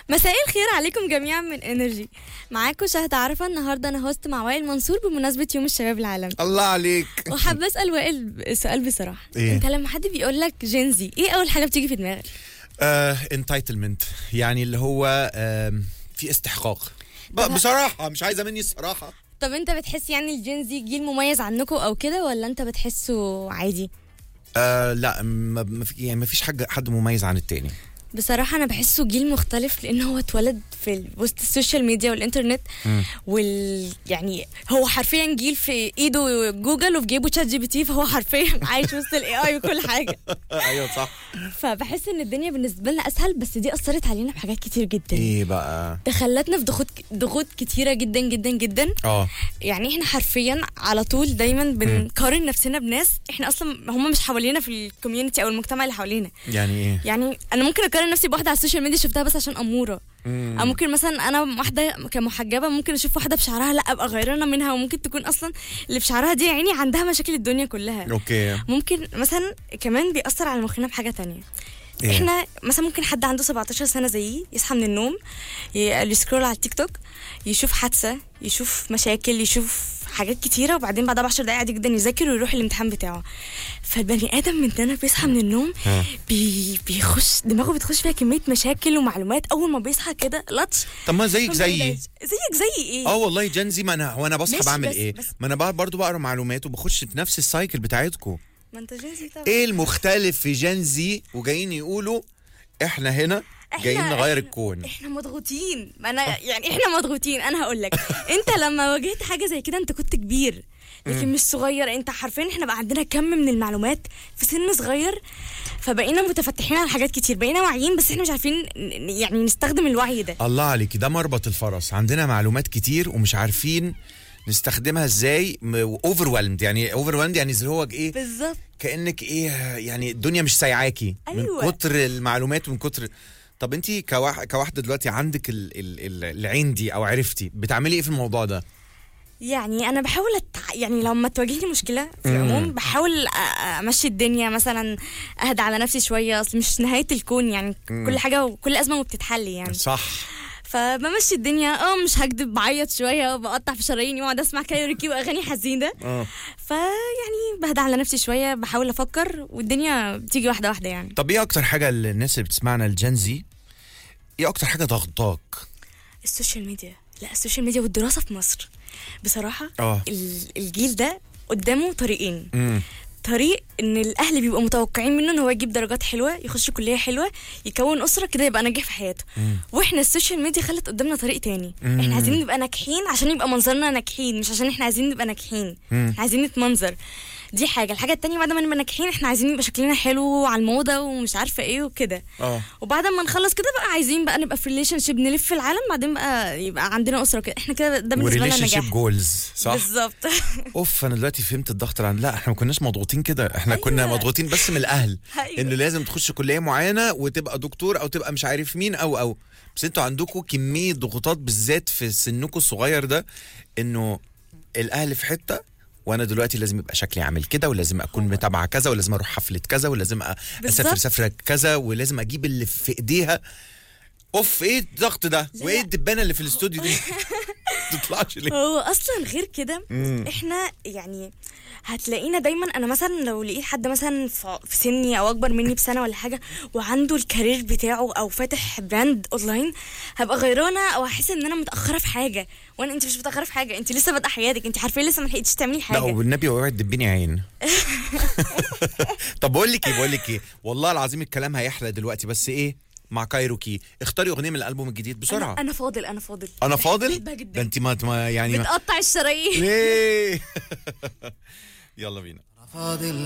مساء الخير عليكم جميعا من انرجي معاكم شهد عرفه النهارده انا هوست مع وائل منصور بمناسبه يوم الشباب العالمي الله عليك وحابه اسال وائل سؤال بصراحه إيه؟ انت لما حد بيقول لك جينزي ايه اول حاجه بتيجي في دماغك انتايتلمنت يعني اللي هو آم، في استحقاق ب- طب- بصراحة مش عايزة مني الصراحة طب انت بتحس يعني الجينزي جيل مميز عنكم او كده ولا انت بتحسه عادي آه لا ما ما في يعني ما فيش حاجة حد مميز عن التاني بصراحة أنا بحسه جيل مختلف لأن هو اتولد في ال- وسط السوشيال ميديا والإنترنت وال يعني هو حرفيا جيل في إيده جوجل وفي جيبه تشات جي بي تي فهو حرفيا عايش وسط الإي آي وكل حاجة ايوه صح فبحس إن الدنيا بالنسبة لنا أسهل بس دي أثرت علينا بحاجات كتير جدا ايه بقى دخلتنا في ضغوط ضغوط كتيرة جدا جدا جدا اه يعني احنا حرفيا على طول دايما بنقارن نفسنا بناس احنا اصلا هم مش حوالينا في الكوميونتي او المجتمع اللي حوالينا يعني ايه يعني انا ممكن اقارن نفسي بواحده على السوشيال ميديا شفتها بس عشان اموره او ممكن مثلا انا واحده كمحجبه ممكن اشوف واحده بشعرها لا ابقى غيرانه منها وممكن تكون اصلا اللي بشعرها دي يعني عندها مشاكل الدنيا كلها اوكي ممكن مثلا كمان بيأثر على مخنا بحاجه تانية إيه؟ احنا مثلا ممكن حد عنده 17 سنه زيي يصحى من النوم ي- يسكرول على التيك توك يشوف حادثه يشوف مشاكل يشوف حاجات كتيره وبعدين بعد 10 دقايق عادي جدا يذاكر ويروح الامتحان بتاعه فالبني ادم مننا بيصحى من النوم ها. بي بيخش دماغه بتخش فيها كميه مشاكل ومعلومات اول ما بيصحى كده لطش طب ما زيك زيي زيك زي ايه اه والله جنزي ما انا وانا بصحى ماشي بعمل بس- ايه بس- ما انا بقى برضو بقرا معلومات وبخش في نفس السايكل بتاعتكم ما انت جنسي طبعا ايه المختلف في جنزي وجايين يقولوا احنا هنا إحنا- جايين نغير إحنا- الكون احنا مضغوطين ما انا يعني احنا مضغوطين انا هقول لك انت لما واجهت حاجه زي كده انت كنت كبير لكن مش صغير انت حرفيا احنا بقى عندنا كم من المعلومات في سن صغير فبقينا متفتحين على حاجات كتير بقينا واعيين بس احنا مش عارفين ن- يعني نستخدم الوعي ده الله عليكي ده مربط الفرس عندنا معلومات كتير ومش عارفين نستخدمها ازاي اوفر يعني اوفر يعني اللي هو ايه بالظبط كانك ايه يعني الدنيا مش سايعاكي أيوة. من كتر المعلومات ومن كتر طب انت كواح... كواحده دلوقتي عندك ال... ال... ال... العين دي او عرفتي بتعملي ايه في الموضوع ده يعني انا بحاول أتع... يعني لما تواجهني مشكله في العموم بحاول أ- امشي الدنيا مثلا اهدى على نفسي شويه اصل مش نهايه الكون يعني كل حاجه وكل ازمه وبتتحل يعني صح فبمشي الدنيا اه مش هكدب بعيط شويه وبقطع في شراييني واقعد اسمع كايوريكي واغاني حزينه اه فيعني بهدى على نفسي شويه بحاول افكر والدنيا بتيجي واحده واحده يعني طب ايه اكتر حاجه الناس اللي بتسمعنا الجنزي ايه اكتر حاجه ضغطاك السوشيال ميديا لا السوشيال ميديا والدراسه في مصر بصراحه اه. ال- الجيل ده قدامه طريقين امم طريق ان الاهل بيبقوا متوقعين منه ان هو يجيب درجات حلوه يخش كليه حلوه يكون اسره كده يبقى ناجح في حياته واحنا السوشيال ميديا خلت قدامنا طريق تاني احنا عايزين نبقى ناجحين عشان يبقى منظرنا ناجحين مش عشان احنا عايزين نبقى ناجحين احنا عايزين نتمنظر دي حاجه الحاجه التانية بعد ما نبقى ناجحين احنا عايزين يبقى شكلنا حلو على الموضه ومش عارفه ايه وكده اه وبعد ما نخلص كده بقى عايزين بقى نبقى في ريليشن شيب نلف في العالم بعدين بقى يبقى عندنا اسره كده احنا كده ده بالنسبه لنا وريليشن شيب نجاح جولز صح بالظبط اوف انا دلوقتي فهمت الضغط اللي عند لا احنا ما كناش مضغوطين كده احنا أيوة. كنا مضغوطين بس من الاهل أيوة. انه لازم تخش كليه معينه وتبقى دكتور او تبقى مش عارف مين او او بس انتوا عندكم كميه ضغوطات بالذات في سنكم الصغير ده انه الاهل في حته وانا دلوقتي لازم يبقى شكلي عامل كده ولازم اكون متابعه كذا ولازم اروح حفله كذا ولازم أ- اسافر بالظبط. سفره كذا ولازم اجيب اللي في ايديها اوف ايه الضغط ده وايه الدبانه اللي في الاستوديو دي تطلعش ليه هو اصلا غير كده احنا يعني هتلاقينا دايما انا مثلا لو لقيت حد مثلا في في سني او اكبر مني بسنه ولا حاجه وعنده الكارير بتاعه او فاتح براند اونلاين هبقى غيرانه او هحس ان انا متاخره في حاجه وانا انت مش متاخره في حاجه انت لسه بادئه حياتك انت حرفيا لسه ما لحقتيش تعملي لا حاجه والنبي اوعي تدبني عين طب بقول لك ايه بقول لك ايه والله العظيم الكلام هيحلى دلوقتي بس ايه مع كايروكي اختاري اغنيه من الالبوم الجديد بسرعه انا, أنا فاضل انا فاضل انا فاضل بحبها جدا. ده انت ما ما- يعني ما- بتقطع الشرايين ليه يلا بينا